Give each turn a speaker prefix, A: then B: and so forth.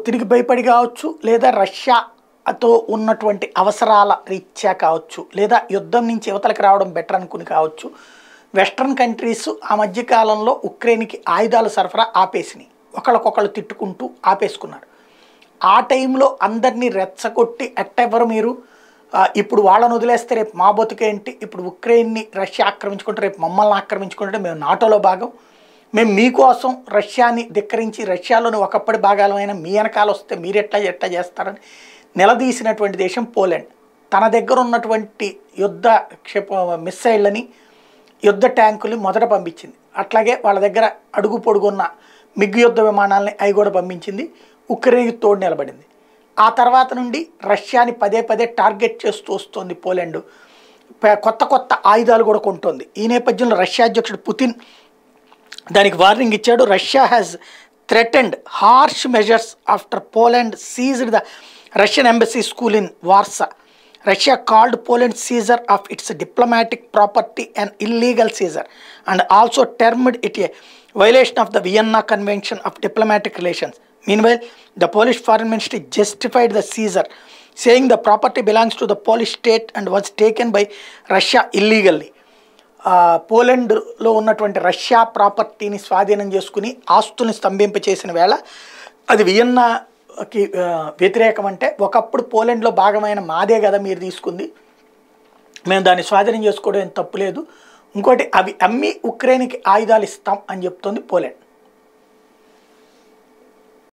A: ఒత్తిడికి భయపడి కావచ్చు లేదా రష్యాతో ఉన్నటువంటి అవసరాల రీత్యా కావచ్చు లేదా యుద్ధం నుంచి యువతలకు రావడం బెటర్ అనుకుని కావచ్చు వెస్ట్రన్ కంట్రీస్ ఆ మధ్య కాలంలో ఉక్రెయిన్కి ఆయుధాల సరఫరా ఆపేసినాయి ఒకళ్ళకొకళ్ళు తిట్టుకుంటూ ఆపేసుకున్నారు ఆ టైంలో అందరినీ రెచ్చగొట్టి ఎట్టెవరు మీరు ఆ, ఇప్పుడు వాళ్ళని వదిలేస్తే రేపు మా బతుకేంటి ఇప్పుడు ఉక్రెయిన్ని రష్యా ఆక్రమించుకుంటే రేపు మమ్మల్ని ఆక్రమించుకుంటే మేము నాటోలో భాగం మేము మీకోసం రష్యాని ధిక్కరించి రష్యాలోని ఒకప్పటి భాగాలమైన మీ వెనకాల వస్తే మీరు ఎట్లా ఎట్లా చేస్తారని నిలదీసినటువంటి దేశం పోలాండ్ తన దగ్గర ఉన్నటువంటి యుద్ధ క్షిప మిస్సైళ్ళని యుద్ధ ట్యాంకులు మొదట పంపించింది అట్లాగే వాళ్ళ దగ్గర అడుగు పొడుగున్న మిగ్గు యుద్ధ విమానాలని అవి కూడా పంపించింది ఉక్రెయిన్కి తోడు నిలబడింది ఆ తర్వాత నుండి రష్యాని పదే పదే టార్గెట్ చేస్తూ వస్తుంది పోలాండ్ ప- కొత్త కొత్త ఆయుధాలు కూడా కొంటోంది ఈ నేపథ్యంలో రష్యా అధ్యక్షుడు పుతిన్ దానికి వార్నింగ్ ఇచ్చాడు Russia has threatened harsh measures after Poland seized the Russian embassy school in Warsaw Russia called Poland seizure of its diplomatic property and illegal seizure and also termed it a violation of the Vienna Convention of diplomatic relations meanwhile the Polish foreign ministry justified the seizure saying the property belongs to the Polish state and was taken by Russia illegally ఆ, పోలాండ్లో ఉన్నటువంటి Russia ప్రాపర్టీని స్వాధీనం చేసుకుని ఆస్తుల్ని స్తంభింప చేసిన వేళ అది వియన్నాకి ఆ, వ్యతిరేకం అంటే ఒకప్పుడు పోలాండ్లో భాగమైన మాదే కదా మీరు తీసుకుంది మేము దాన్ని స్వాధీనం చేసుకోవడం ఏం తప్పు లేదు ఇంకోటి అవి అమ్మి ఉక్రెయిన్కి ఆయుధాలు ఇస్తాం అని చెప్తోంది పోలాండ్